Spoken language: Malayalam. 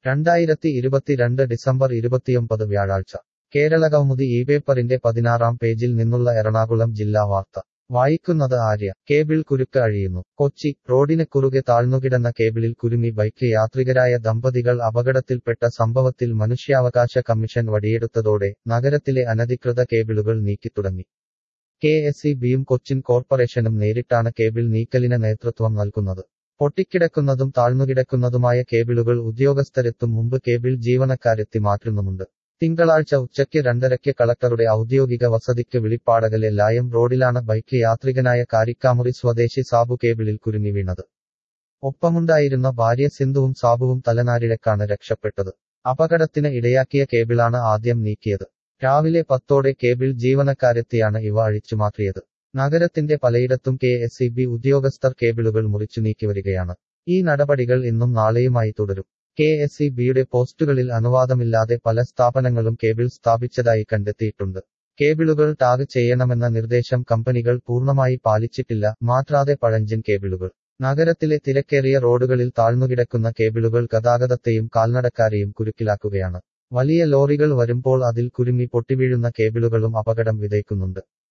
രണ്ടായിരത്തി ഇരുപത്തിരണ്ട് ഡിസംബർ ഇരുപത്തിയൊമ്പത് വ്യാഴാഴ്ച കേരളകൗമുദി ഈ പേപ്പറിന്റെ പതിനാറാം പേജിൽ നിന്നുള്ള എറണാകുളം ജില്ലാ വാർത്ത വായിക്കുന്നത് ആര്യ കേബിൾ കുരുക്ക് അഴിയുന്നു കൊച്ചി റോഡിന് കുറുകെ താഴ്ന്നുകിടന്ന കേബിളിൽ കുരുങ്ങി ബൈക്ക് യാത്രികരായ ദമ്പതികൾ അപകടത്തിൽപ്പെട്ട സംഭവത്തിൽ മനുഷ്യാവകാശ കമ്മീഷൻ വടിയെടുത്തതോടെ നഗരത്തിലെ അനധികൃത കേബിളുകൾ നീക്കിത്തുടങ്ങി കെ എസ് ഇ ബിയും കൊച്ചിൻ കോർപ്പറേഷനും നേരിട്ടാണ് കേബിൾ നീക്കലിന് നേതൃത്വം നൽകുന്നത് പൊട്ടിക്കിടക്കുന്നതും താഴ്ന്നുകിടക്കുന്നതുമായ കേബിളുകൾ ഉദ്യോഗസ്ഥരെത്തും മുമ്പ് കേബിൾ ജീവനക്കാരെത്തി മാറ്റുന്നുമുണ്ട് തിങ്കളാഴ്ച ഉച്ചയ്ക്ക് രണ്ടരയ്ക്ക് കളക്ടറുടെ ഔദ്യോഗിക വസതിക്ക് വിളിപ്പാടകലെ ലായം റോഡിലാണ് ബൈക്ക് യാത്രികനായ കാരിക്കാമുറി സ്വദേശി സാബു കേബിളിൽ കുരുങ്ങി വീണത് ഒപ്പമുണ്ടായിരുന്ന ഭാര്യ സിന്ധുവും സാബുവും തലനാരിഴക്കാണ് രക്ഷപ്പെട്ടത് അപകടത്തിന് ഇടയാക്കിയ കേബിളാണ് ആദ്യം നീക്കിയത് രാവിലെ പത്തോടെ കേബിൾ ജീവനക്കാരെത്തിയാണ് ഇവ അഴിച്ചുമാറ്റിയത് നഗരത്തിന്റെ പലയിടത്തും കെ എസ് ഇ ബി ഉദ്യോഗസ്ഥർ കേബിളുകൾ മുറിച്ചു നീക്കിവരികയാണ് ഈ നടപടികൾ ഇന്നും നാളെയുമായി തുടരും കെ എസ് ഇ ബിയുടെ പോസ്റ്റുകളിൽ അനുവാദമില്ലാതെ പല സ്ഥാപനങ്ങളും കേബിൾ സ്ഥാപിച്ചതായി കണ്ടെത്തിയിട്ടുണ്ട് കേബിളുകൾ ടാഗ് ചെയ്യണമെന്ന നിർദ്ദേശം കമ്പനികൾ പൂർണ്ണമായി പാലിച്ചിട്ടില്ല മാറ്റാതെ പഴഞ്ചൻ കേബിളുകൾ നഗരത്തിലെ തിരക്കേറിയ റോഡുകളിൽ താഴ്ന്നുകിടക്കുന്ന കേബിളുകൾ ഗതാഗതത്തെയും കാൽനടക്കാരെയും കുരുക്കിലാക്കുകയാണ് വലിയ ലോറികൾ വരുമ്പോൾ അതിൽ കുരുങ്ങി പൊട്ടിവീഴുന്ന കേബിളുകളും അപകടം വിതയ്ക്കുന്നുണ്ട്